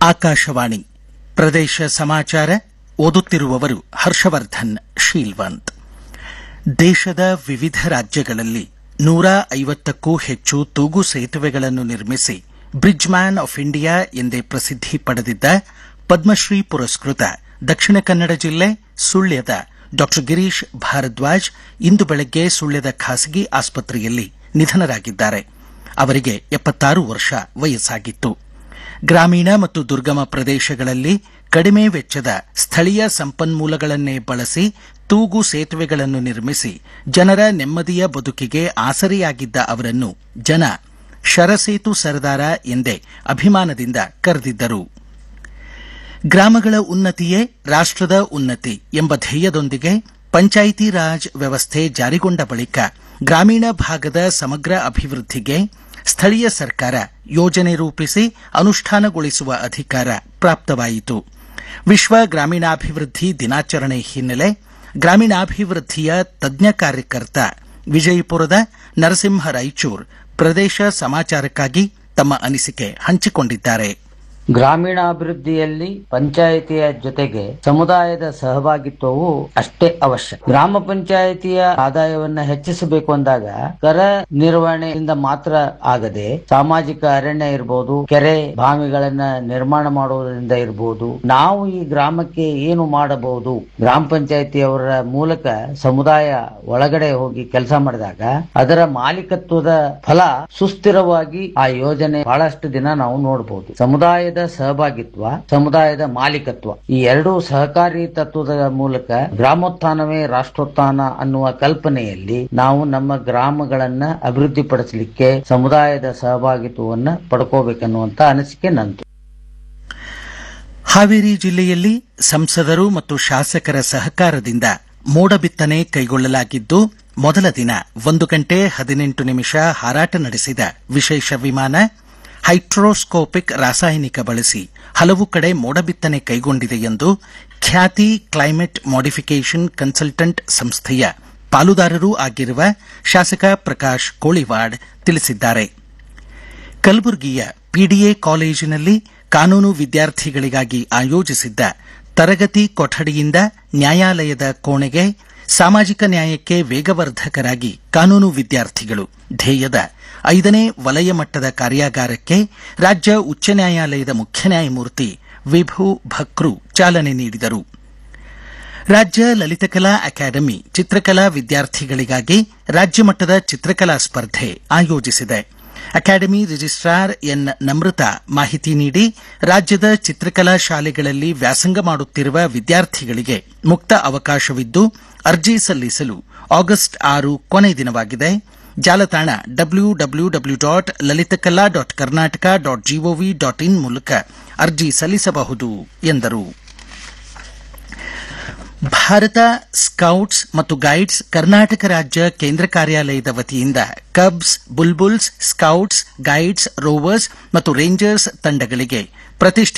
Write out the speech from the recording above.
ಆಕಾಶವಾಣಿ ಪ್ರದೇಶ ಸಮಾಚಾರ ಓದುತ್ತಿರುವವರು ಹರ್ಷವರ್ಧನ್ ಶೀಲ್ವಂತ್ ದೇಶದ ವಿವಿಧ ರಾಜ್ಯಗಳಲ್ಲಿ ನೂರ ಐವತ್ತಕ್ಕೂ ಹೆಚ್ಚು ತೂಗು ಸೇತುವೆಗಳನ್ನು ನಿರ್ಮಿಸಿ ಬ್ರಿಡ್ಜ್ ಮ್ಯಾನ್ ಆಫ್ ಇಂಡಿಯಾ ಎಂದೇ ಪ್ರಸಿದ್ಧಿ ಪಡೆದಿದ್ದ ಪದ್ಮಶ್ರೀ ಪುರಸ್ಕೃತ ದಕ್ಷಿಣ ಕನ್ನಡ ಜಿಲ್ಲೆ ಸುಳ್ಯದ ಡಾ ಗಿರೀಶ್ ಭಾರದ್ವಾಜ್ ಇಂದು ಬೆಳಗ್ಗೆ ಸುಳ್ಯದ ಖಾಸಗಿ ಆಸ್ಪತ್ರೆಯಲ್ಲಿ ನಿಧನರಾಗಿದ್ದಾರೆ ಅವರಿಗೆ ಎಪ್ಪತ್ತಾರು ವರ್ಷ ವಯಸ್ಸಾಗಿತ್ತು ಗ್ರಾಮೀಣ ಮತ್ತು ದುರ್ಗಮ ಪ್ರದೇಶಗಳಲ್ಲಿ ಕಡಿಮೆ ವೆಚ್ಚದ ಸ್ಥಳೀಯ ಸಂಪನ್ಮೂಲಗಳನ್ನೇ ಬಳಸಿ ತೂಗು ಸೇತುವೆಗಳನ್ನು ನಿರ್ಮಿಸಿ ಜನರ ನೆಮ್ಮದಿಯ ಬದುಕಿಗೆ ಆಸರೆಯಾಗಿದ್ದ ಅವರನ್ನು ಜನ ಶರಸೇತು ಸರದಾರ ಎಂದೇ ಅಭಿಮಾನದಿಂದ ಕರೆದಿದ್ದರು ಗ್ರಾಮಗಳ ಉನ್ನತಿಯೇ ರಾಷ್ಟದ ಉನ್ನತಿ ಎಂಬ ಧ್ಯೇಯದೊಂದಿಗೆ ಪಂಚಾಯಿತಿ ರಾಜ್ ವ್ಯವಸ್ಥೆ ಜಾರಿಗೊಂಡ ಬಳಿಕ ಗ್ರಾಮೀಣ ಭಾಗದ ಸಮಗ್ರ ಅಭಿವೃದ್ಧಿಗೆ ಸ್ಥಳೀಯ ಸರ್ಕಾರ ಯೋಜನೆ ರೂಪಿಸಿ ಅನುಷ್ಠಾನಗೊಳಿಸುವ ಅಧಿಕಾರ ಪ್ರಾಪ್ತವಾಯಿತು ವಿಶ್ವ ಗ್ರಾಮೀಣಾಭಿವೃದ್ಧಿ ದಿನಾಚರಣೆ ಹಿನ್ನೆಲೆ ಗ್ರಾಮೀಣಾಭಿವೃದ್ಧಿಯ ತಜ್ಞ ಕಾರ್ಯಕರ್ತ ವಿಜಯಪುರದ ನರಸಿಂಹ ರಾಯಚೂರ್ ಪ್ರದೇಶ ಸಮಾಚಾರಕ್ಕಾಗಿ ತಮ್ಮ ಅನಿಸಿಕೆ ಹಂಚಿಕೊಂಡಿದ್ದಾರೆ ಗ್ರಾಮೀಣಾಭಿವೃದ್ಧಿಯಲ್ಲಿ ಪಂಚಾಯಿತಿಯ ಜೊತೆಗೆ ಸಮುದಾಯದ ಸಹಭಾಗಿತ್ವವು ಅಷ್ಟೇ ಅವಶ್ಯ ಗ್ರಾಮ ಪಂಚಾಯಿತಿಯ ಆದಾಯವನ್ನ ಹೆಚ್ಚಿಸಬೇಕು ಅಂದಾಗ ಕರ ನಿರ್ವಹಣೆಯಿಂದ ಮಾತ್ರ ಆಗದೆ ಸಾಮಾಜಿಕ ಅರಣ್ಯ ಇರಬಹುದು ಕೆರೆ ಬಾವಿಗಳನ್ನ ನಿರ್ಮಾಣ ಮಾಡುವುದರಿಂದ ಇರಬಹುದು ನಾವು ಈ ಗ್ರಾಮಕ್ಕೆ ಏನು ಮಾಡಬಹುದು ಗ್ರಾಮ ಪಂಚಾಯಿತಿಯವರ ಮೂಲಕ ಸಮುದಾಯ ಒಳಗಡೆ ಹೋಗಿ ಕೆಲಸ ಮಾಡಿದಾಗ ಅದರ ಮಾಲೀಕತ್ವದ ಫಲ ಸುಸ್ಥಿರವಾಗಿ ಆ ಯೋಜನೆ ಬಹಳಷ್ಟು ದಿನ ನಾವು ನೋಡಬಹುದು ಸಮುದಾಯದ ಸಹಭಾಗಿತ್ವ ಸಮುದಾಯದ ಮಾಲೀಕತ್ವ ಈ ಎರಡೂ ಸಹಕಾರಿ ತತ್ವದ ಮೂಲಕ ಗ್ರಾಮೋತ್ಥಾನವೇ ರಾಷ್ಟ್ರೋತ್ಥಾನ ಅನ್ನುವ ಕಲ್ಪನೆಯಲ್ಲಿ ನಾವು ನಮ್ಮ ಗ್ರಾಮಗಳನ್ನ ಅಭಿವೃದ್ಧಿಪಡಿಸಲಿಕ್ಕೆ ಸಮುದಾಯದ ಸಹಭಾಗಿತ್ವವನ್ನ ಪಡ್ಕೋಬೇಕನ್ನುವಂತ ಅನಿಸಿಕೆ ನಂತು ಹಾವೇರಿ ಜಿಲ್ಲೆಯಲ್ಲಿ ಸಂಸದರು ಮತ್ತು ಶಾಸಕರ ಸಹಕಾರದಿಂದ ಮೋಡ ಬಿತ್ತನೆ ಕೈಗೊಳ್ಳಲಾಗಿದ್ದು ಮೊದಲ ದಿನ ಒಂದು ಗಂಟೆ ಹದಿನೆಂಟು ನಿಮಿಷ ಹಾರಾಟ ನಡೆಸಿದ ವಿಶೇಷ ವಿಮಾನ ಹೈಡ್ರೋಸ್ಕೋಪಿಕ್ ರಾಸಾಯನಿಕ ಬಳಸಿ ಹಲವು ಕಡೆ ಮೋಡ ಬಿತ್ತನೆ ಕೈಗೊಂಡಿದೆ ಎಂದು ಖ್ಯಾತಿ ಕ್ಲೈಮೇಟ್ ಮಾಡಿಫಿಕೇಷನ್ ಕನ್ಸಲ್ಟೆಂಟ್ ಸಂಸ್ಥೆಯ ಪಾಲುದಾರರೂ ಆಗಿರುವ ಶಾಸಕ ಪ್ರಕಾಶ್ ಕೋಳಿವಾಡ್ ತಿಳಿಸಿದ್ದಾರೆ ಕಲಬುರಗಿಯ ಪಿಡಿಎ ಕಾಲೇಜಿನಲ್ಲಿ ಕಾನೂನು ವಿದ್ಯಾರ್ಥಿಗಳಿಗಾಗಿ ಆಯೋಜಿಸಿದ್ದ ತರಗತಿ ಕೊಠಡಿಯಿಂದ ನ್ಯಾಯಾಲಯದ ಕೋಣೆಗೆ ಸಾಮಾಜಿಕ ನ್ಯಾಯಕ್ಕೆ ವೇಗವರ್ಧಕರಾಗಿ ಕಾನೂನು ವಿದ್ಯಾರ್ಥಿಗಳು ಧ್ಯೇಯದ ಐದನೇ ವಲಯ ಮಟ್ಟದ ಕಾರ್ಯಾಗಾರಕ್ಕೆ ರಾಜ್ಯ ಉಚ್ಚ ನ್ಯಾಯಾಲಯದ ಮುಖ್ಯ ನ್ಯಾಯಮೂರ್ತಿ ವಿಭು ಭಕ್ರು ಚಾಲನೆ ನೀಡಿದರು ರಾಜ್ಯ ಲಲಿತಕಲಾ ಅಕಾಡೆಮಿ ಚಿತ್ರಕಲಾ ವಿದ್ಯಾರ್ಥಿಗಳಿಗಾಗಿ ರಾಜ್ಯ ಮಟ್ಟದ ಚಿತ್ರಕಲಾ ಸ್ಪರ್ಧೆ ಆಯೋಜಿಸಿದೆ ಅಕಾಡೆಮಿ ರಿಜಿಸ್ಟ್ರಾರ್ ಎನ್ ನಮೃತಾ ಮಾಹಿತಿ ನೀಡಿ ರಾಜ್ಯದ ಚಿತ್ರಕಲಾ ಶಾಲೆಗಳಲ್ಲಿ ವ್ಯಾಸಂಗ ಮಾಡುತ್ತಿರುವ ವಿದ್ಯಾರ್ಥಿಗಳಿಗೆ ಮುಕ್ತ ಅವಕಾಶವಿದ್ದು ಅರ್ಜಿ ಸಲ್ಲಿಸಲು ಆಗಸ್ಟ್ ಆರು ಕೊನೆ ದಿನವಾಗಿದೆ ಜಾಲತಾಣ W W W dot Lalithakala dot Karnataka dot G O V dot in ಮೂಲಕ ಅರ್ಜಿ ಸಲ್ಲಿಸಬಹುದು ಎಂದರು ಭಾರತ ಸ್ಕೌಟ್ಸ್ ಮತ್ತು ಗೈಡ್ಸ್ ಕರ್ನಾಟಕ ರಾಜ್ಯ ಕೇಂದ್ರ ಕಾರ್ಯಾಲಯದ ವತಿಯಿಂದ cubs bulbuls scouts guides rovers ಮತ್ತು ರೇಂಜರ್ಸ್ ತಂಡಗಳಿಗೆ ಪ್ರತಿಷ್ಠಿತ